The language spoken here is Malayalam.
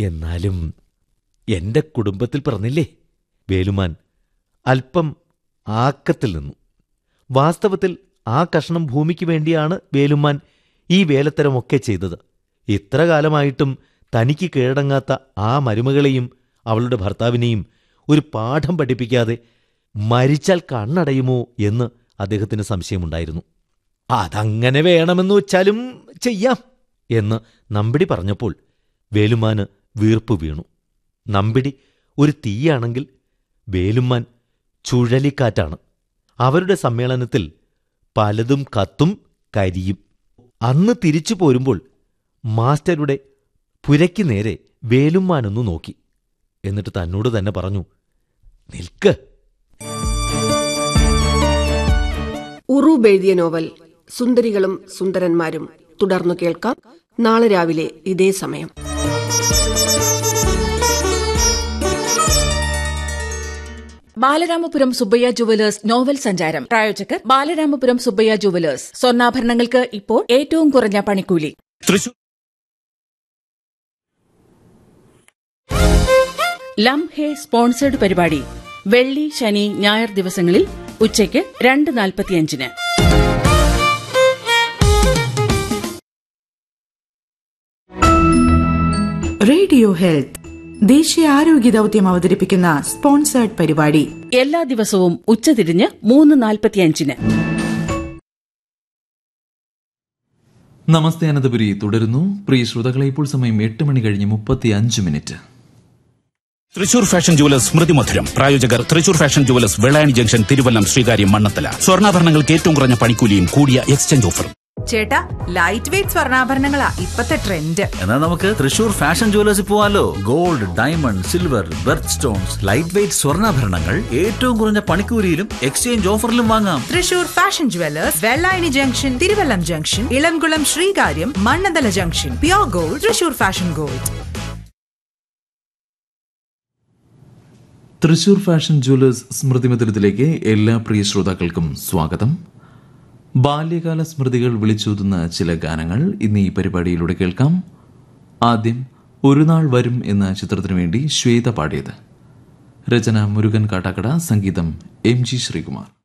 എന്നാലും എന്റെ കുടുംബത്തിൽ പിറന്നില്ലേ വേലുമാൻ അല്പം ആക്കത്തിൽ നിന്നു വാസ്തവത്തിൽ ആ കഷ്ണം ഭൂമിക്ക് വേണ്ടിയാണ് വേലുമാൻ ഈ വേലത്തരമൊക്കെ ചെയ്തത് ഇത്ര കാലമായിട്ടും തനിക്ക് കീഴടങ്ങാത്ത ആ മരുമകളെയും അവളുടെ ഭർത്താവിനെയും ഒരു പാഠം പഠിപ്പിക്കാതെ മരിച്ചാൽ കണ്ണടയുമോ എന്ന് അദ്ദേഹത്തിന് സംശയമുണ്ടായിരുന്നു അതങ്ങനെ വേണമെന്ന് വെച്ചാലും ചെയ്യാം എന്ന് നമ്പിടി പറഞ്ഞപ്പോൾ വേലുമാന് വീർപ്പ് വീണു നമ്പിടി ഒരു തീയാണെങ്കിൽ വേലുമാൻ ചുഴലിക്കാറ്റാണ് അവരുടെ സമ്മേളനത്തിൽ പലതും കത്തും കരിയും അന്ന് തിരിച്ചു പോരുമ്പോൾ മാസ്റ്ററുടെ പുരയ്ക്ക് നേരെ വേലുമാനൊന്നു നോക്കി എന്നിട്ട് തന്നോട് തന്നെ പറഞ്ഞു നിൽക്ക് ഉറൂബ് എഴുതിയ നോവൽ സുന്ദരികളും സുന്ദരന്മാരും തുടർന്നു കേൾക്കാം നാളെ രാവിലെ ഇതേ സമയം ബാലരാമപുരം സുബ്ബയ്യ ജുവലേഴ്സ് നോവൽ സഞ്ചാരം പ്രായോജകർ ബാലരാമപുരം സുബ്ബയ്യ ജുവലേഴ്സ് സ്വർണ്ണാഭരണങ്ങൾക്ക് ഇപ്പോൾ ഏറ്റവും കുറഞ്ഞ പണിക്കൂലി തൃശൂർ ലം ഹേ സ്പോൺസേഡ് പരിപാടി വെള്ളി ശനി ഞായർ ദിവസങ്ങളിൽ ഉച്ചയ്ക്ക് രണ്ട് നാൽപ്പത്തിയഞ്ചിന് റേഡിയോ ഹെൽത്ത് ദേശീയ ആരോഗ്യ ദൗത്യം അവതരിപ്പിക്കുന്ന സ്പോൺസേർഡ് പരിപാടി എല്ലാ ദിവസവും ഉച്ചതിരിഞ്ഞ് മൂന്ന് നാൽപ്പത്തിയഞ്ചിന് നമസ്തേ അനന്തപുരി തുടരുന്നു പ്രിയ ശ്രോതാക്കളെ ഇപ്പോൾ സമയം എട്ട് മണി കഴിഞ്ഞ് മുപ്പത്തി അഞ്ച് മിനിറ്റ് തൃശൂർ ഫാഷൻ ജുവലേഴ്സ് സ്മൃതി മധുരം പ്രായോജകർ Thrissur fashion jewellers Vellayani junction Thiruvallam Sreekaryam Mannanthala സ്വർണ്ണാഭരണങ്ങൾക്ക് ഏറ്റവും കുറഞ്ഞ പണിക്കൂലിയും കൂടിയ എക്സ്ചേഞ്ച് ഓഫറും ചേട്ടാ ലൈറ്റ് വെയിറ്റ് സ്വർണ്ണാഭരണങ്ങളാ ഇപ്പത്തെ ട്രെൻഡ് എന്നാൽ നമുക്ക് തൃശൂർ ഫാഷൻ ജുവലേഴ്സിൽ പോവാലോ gold diamond silver birth stones light weight സ്വർണ്ണാഭരണങ്ങൾ ഏറ്റവും കുറഞ്ഞ പണിക്കൂലിയിലും എക്സ്ചേഞ്ച് ഓഫറിലും വാങ്ങാം Thrissur fashion jewellers Vellayani junction Thiruvallam junction Elamkulam Sreekaryam Mannanthala junction pure gold Thrissur fashion gold Thrissur fashion jewellers സ്മൃതി മന്ദിരത്തിലേക്ക് എല്ലാ പ്രിയ ശ്രോതാക്കൾക്കും സ്വാഗതം ബാല്യകാല സ്മൃതികൾ വിളിച്ചോതുന്ന ചില ഗാനങ്ങൾ ഇന്ന് ഈ പരിപാടിയിലൂടെ കേൾക്കാം ആദ്യം ഒരു നാൾ വരും എന്ന ചിത്രത്തിനു വേണ്ടി ശ്വേത പാടിയത് രചന മുരുകൻ കാട്ടാക്കട സംഗീതം എം ജി ശ്രീകുമാർ